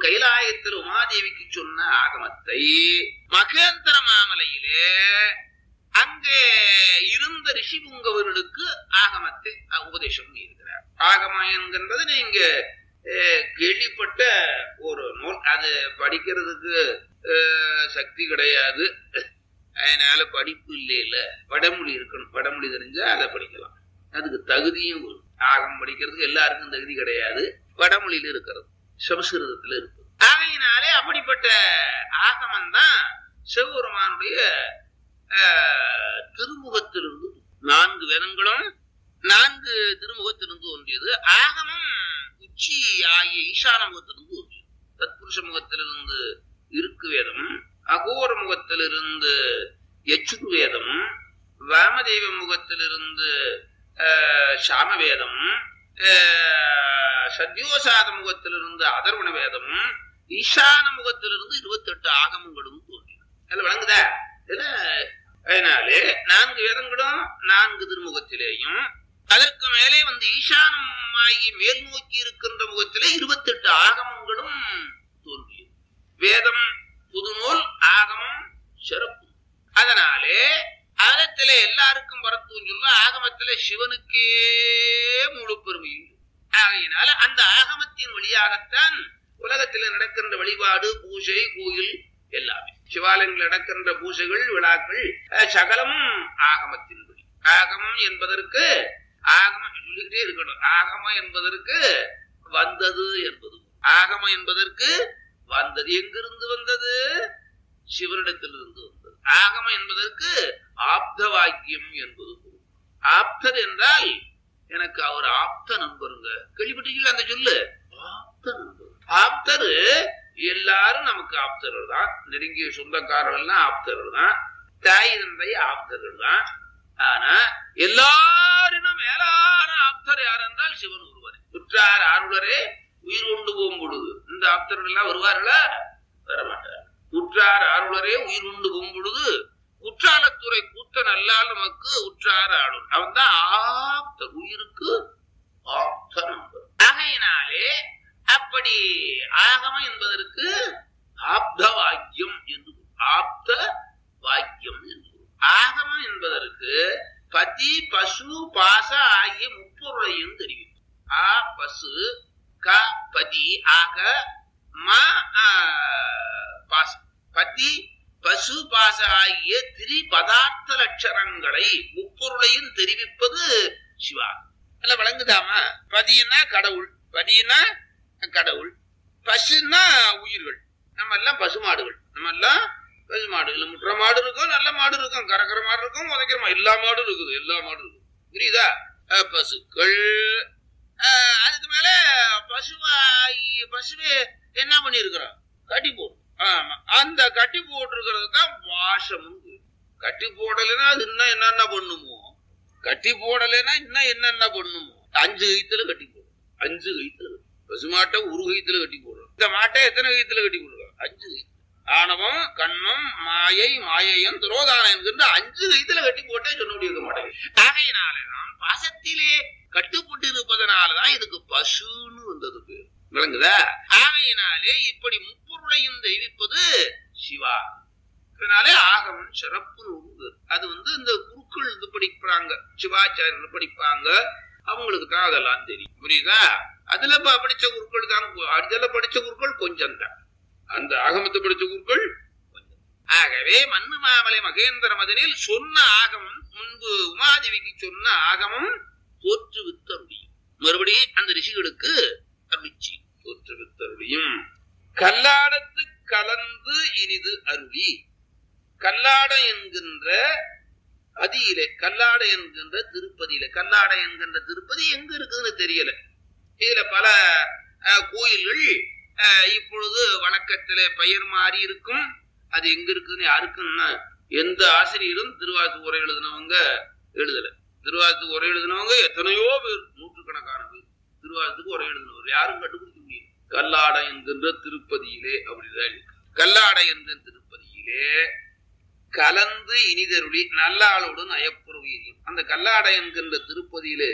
கைலாயத்தில் உமாதேவிக்கு சொன்ன ஆகமத்தை மகேந்திர மாமலையிலே அங்கே இருந்த ரிஷிபுங்கவர்களுக்கு ஆகமத்தை உபதேசம் பண்ணியிருக்கிறார் ஆகமம் என்கின்றது நீங்க அஹ், கேள்விப்பட்ட ஒரு நூல் அது படிக்கிறதுக்கு அஹ், சக்தி கிடையாது அதனால படிப்பு இல்லை இல்ல வடமொழி இருக்கணும் வடமொழி தெரிஞ்சா அதை படிக்கலாம் அதுக்கு தகுதியும் வேணும். ஆகமம் படிக்கிறதுக்கு எல்லாருக்கும் தகுதி கிடையாது வடமொழியில இருக்கிறது சமஸ்கிருதத்துல இருக்கு ஆகையினாலே அப்படிப்பட்ட ஆகமம் தான் சிவபெருமானுடைய ஆஹ், திருமுகத்திலிருந்து நான்கு வேதங்களும் நான்கு திருமுகத்திலிருந்து தோன்றியது ஆகமம் உச்சி ஆகிய ஈசான முகத்திலிருந்து தோன்றியது தத்புருஷ முகத்திலிருந்து இருக்கு வேதம் அகோர முகத்திலிருந்து யச்சுர் வேதம் வாமதேவ முகத்திலிருந்து ஆஹ், சாம வேதம் ஆஹ், சத்யோசாத முகத்திலிருந்து அதர்வண வேதம் ஈசான முகத்திலிருந்து இருபத்தெட்டு ஆகமங்களும் தோன்றின அதுல வழங்குதா இதுல அதனாலே நான்கு வேதங்களும் நான்கு திருமுகத்திலேயும் அதற்கு மேலே வந்து ஈசானமாகி மேல் நோக்கி இருக்கின்ற முகத்திலே இருபத்தெட்டு ஆகமங்களும் தோன்றியது வேதம் புதுநூல் ஆகமம் சிறப்பு அதனாலே ஆகத்திலே எல்லாருக்கும் வரத்தும் சொல்ல ஆகமத்திலே சிவனுக்கே முழு பெருமை உண்டு. ஆகையினால அந்த ஆகமத்தின் வழியாகத்தான் உலகத்தில் நடக்கின்ற வழிபாடு பூஜை கோயில் எல்லாமே சிவாலயங்கள் நடக்கின்ற பூஜைகள் விழாக்கள் அஹ், சகலமும் ஆகமத்தின் வழி ஆகமம் என்பதற்கு ஆகமம் சொல்லிக்கிட்டே இருக்கணும் ஆகமம் என்பதற்கு வந்தது என்பது ஆகமம் என்பதற்கு வந்தது எங்கிருந்து வந்தது சிவனிடத்திலிருந்து வந்தது ஆகமம் என்பதற்கு ஆப்த வாக்கியம் என்பது பொருள். ஆப்தர் என்றால் எனக்கு அவர் ஆப்த நண்பருங்க கேள்விப்பட்டீங்களா அந்த சொல்லு ஆப்த நண்பர் ஆப்தர் எல்லாரும் நமக்கு ஆப்தர்கள் தான் நெருங்கிய சொந்தக்காரர்கள் எல்லாம் ஆப்தர்கள் தான் தாய் தந்தை ஆப்தர்கள் தான் ஆனா எல்லாரினும் மேலான ஆப்தர் யார் என்றால் சிவன் ஒருவர் குற்றார் ஆருடரே உயிர் கொண்டு போகும் பொழுது இந்த ஆப்தர்கள் எல்லாம் வருவார்களா வரமாட்டார் குற்றார் ஆருளரே உயிர் உண்டு போகும் பொழுது குற்றாலத்துறை கூத்தன் அல்லால் நமக்கு உற்றார் ஆளும் அவன் தான் ஆப்த உயிருக்கு ஆப்த நண்பர் ஆகையினாலே அப்படி ஆகமம் என்பதற்கு ஆப்த வாக்கியம் என்று பொருள். ஆப்த வாக்கியம் என்று பொருள். ஆகமம் என்பதற்கு பதி பசு பாச ஆகிய முப்பொருளையும் தெரிவிக்கும் ஆ பசு க பதி ஆக ம ஆ, பாசம் பதி பசு பாச ஆகிய திரி பதார்த்த லட்சணங்களை முப்பொருளையும் தெரிவிப்பது சிவா இல்ல விளங்குதாமா பதினா கடவுள் பதினா கடவுள் பசுன்னா உயிர்கள் நம்ம எல்லாம் பசுமாடுகள் நம்ம எல்லாம் பசுமாடு இல்ல முற்ற மாடு இருக்கும் நல்ல மாடு இருக்கும் கறக்கிற மாடு இருக்கும் உதைக்கிற மாடு எல்லா மாடும் இருக்குது எல்லா மாடும் இருக்கும் புரியுதா அஹ் பசுக்கள் அஹ் அதுக்கு மேல பசுவாய் பசுவே என்ன பண்ணிருக்கிறோம் கட்டி போடும் ஆமா அந்த கட்டி போட்டிருக்கிறது தான் வாசமும் கட்டி போடலைன்னா அது இன்னும் என்னென்ன பண்ணுமோ கட்டி போடலைன்னா இன்னும் என்னென்ன பண்ணுமோ அஞ்சு கைத்துல கட்டி போடும் அஞ்சு கைத்துல கட்டி. பசுமாட்டை ஒரு கைத்துல கட்டி போடுறோம் இந்த மாட்டை எத்தனை கைத்துல கட்டி போடுறோம் அஞ்சு கைத்துல ஆணவம் கண்மம் மாயை மாயையும் துரோதானம் என்கின்ற அஞ்சு கைத்துல கட்டி போட்டே சொல்ல முடிய மாட்டேங்குது ஆகையினாலதான் பாசத்திலே கட்டுப்பட்டு இருப்பதனாலதான் இதுக்கு பசுன்னு வந்தது பேர் விளங்குதா ஆகையினாலே இப்படி முப்பொருளையும் தெரிவிப்பது சிவா அதனாலே ஆகமம் சிறப்பு நூறு அது வந்து இந்த குருக்கள் இது படிக்கிறாங்க சிவாச்சாரியர்கள் படிப்பாங்க அவங்களுக்கு தான் அதெல்லாம் தெரியும் புரியுதா அதுல ப- படிச்ச குருக்கள் தான் கு- அதுல படிச்ச குருக்கள் கொஞ்சம் தான் அந்த ஆகமத்தை படிச்ச குருக்கள் கொஞ்சம் ஆகவே மண்ணு மாமலை மகேந்திர மதனில் சொன்ன ஆகமம் முன்பு உமாதேவிக்கு சொன்ன ஆகமம் தோற்றுவித்தருடையும் மறுபடியும் அந்த ரிஷிகளுக்கு அருளிச்சி தோற்றுவித்தருடையும் கல்லாடத்து கலந்து இனிது அருளி கல்லாடம் என்கின்ற அதியிலே கல்லாடை என்கின்ற திருப்பதியில கல்லாடை என்கின்ற திருப்பதி எங்க இருக்குதுன்னு தெரியல இதுல பல அஹ், கோயில்கள் அஹ், இப்பொழுது வழக்கத்திலே பெயர் மாறி இருக்கும் அது எங்க இருக்குதுன்னு யாருக்குன்னு எந்த ஆசிரியரும் திருவாசு உரை எழுதினவங்க எழுதல திருவாசு உரை எழுதினவங்க எத்தனையோ பேர் நூற்றுக்கணக்கான பேர் திருவாசத்துக்கு உரை எழுதினவர் யாரும் கண்டுபிடிக்க முடியும் கல்லாடை என்கின்ற திருப்பதியிலே அப்படிதான் இருக்கு கல்லாடை என்ற திருப்பதியிலே கலந்து இனிதருளி நல்லாளோடு நயப்புற உயிரியும் அந்த கல்லாடை என்கின்ற திருப்பதியிலே